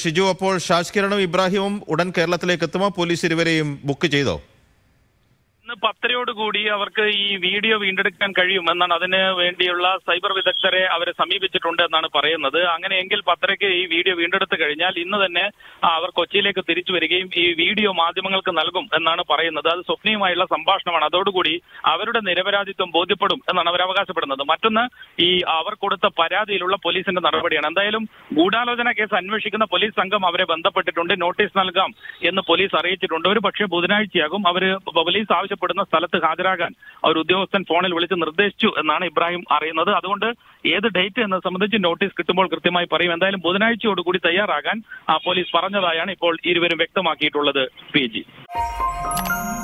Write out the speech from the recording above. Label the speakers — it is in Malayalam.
Speaker 1: ഷിജു അപ്പോൾ ഷാജ് കിരണും ഇബ്രാഹിമും ഉടൻ കേരളത്തിലേക്ക് എത്തുമോ പോലീസ് ഇരുവരെയും ബുക്ക് ചെയ്തോ
Speaker 2: ഇന്ന് പത്തരയോടുകൂടി അവർക്ക് ഈ വീഡിയോ വീണ്ടെടുക്കാൻ കഴിയും എന്നാണ് അതിന് വേണ്ടിയുള്ള സൈബർ വിദഗ്ധരെ അവരെ സമീപിച്ചിട്ടുണ്ട് എന്നാണ് പറയുന്നത് അങ്ങനെയെങ്കിൽ പത്തരയ്ക്ക് ഈ വീഡിയോ വീണ്ടെടുത്ത് കഴിഞ്ഞാൽ ഇന്ന് തന്നെ ആ, അവർ കൊച്ചിയിലേക്ക് തിരിച്ചു വരികയും ഈ വീഡിയോ മാധ്യമങ്ങൾക്ക് നൽകും എന്നാണ് പറയുന്നത് അത് സ്വപ്നയുമായുള്ള സംഭാഷണമാണ് അതോടുകൂടി അവരുടെ നിരപരാധിത്വം ബോധ്യപ്പെടും എന്നാണ് അവർ അവകാശപ്പെടുന്നത് മറ്റൊന്ന് ഈ അവർ കൊടുത്ത പരാതിയിലുള്ള പോലീസിന്റെ നടപടിയാണ് എന്തായാലും ഗൂഢാലോചന കേസ് അന്വേഷിക്കുന്ന പോലീസ് സംഘം അവരെ ബന്ധപ്പെട്ടിട്ടുണ്ട് നോട്ടീസ് നൽകാം എന്ന് പോലീസ് അറിയിച്ചിട്ടുണ്ട് ഒരു പക്ഷേ ബുധനാഴ്ചയാകും അവര് പോലീസ് ആവശ്യപ്പെടുന്ന സ്ഥലത്ത് ഹാജരാകാൻ ഒരു ഉദ്യോഗസ്ഥൻ ഫോണിൽ വിളിച്ച് നിർദ്ദേശിച്ചു എന്നാണ് ഇബ്രാഹിം അറിയുന്നത് അതുകൊണ്ട് ഏത് ഡേറ്റ് എന്നത് സംബന്ധിച്ച് നോട്ടീസ് കിട്ടുമ്പോൾ കൃത്യമായി പറയും എന്തായാലും ബുധനാഴ്ചയോടുകൂടി തയ്യാറാകാൻ ആ പോലീസ് പറഞ്ഞതായാണ് ഇപ്പോൾ ഇരുവരും വ്യക്തമാക്കിയിട്ടുള്ളത് പി ജി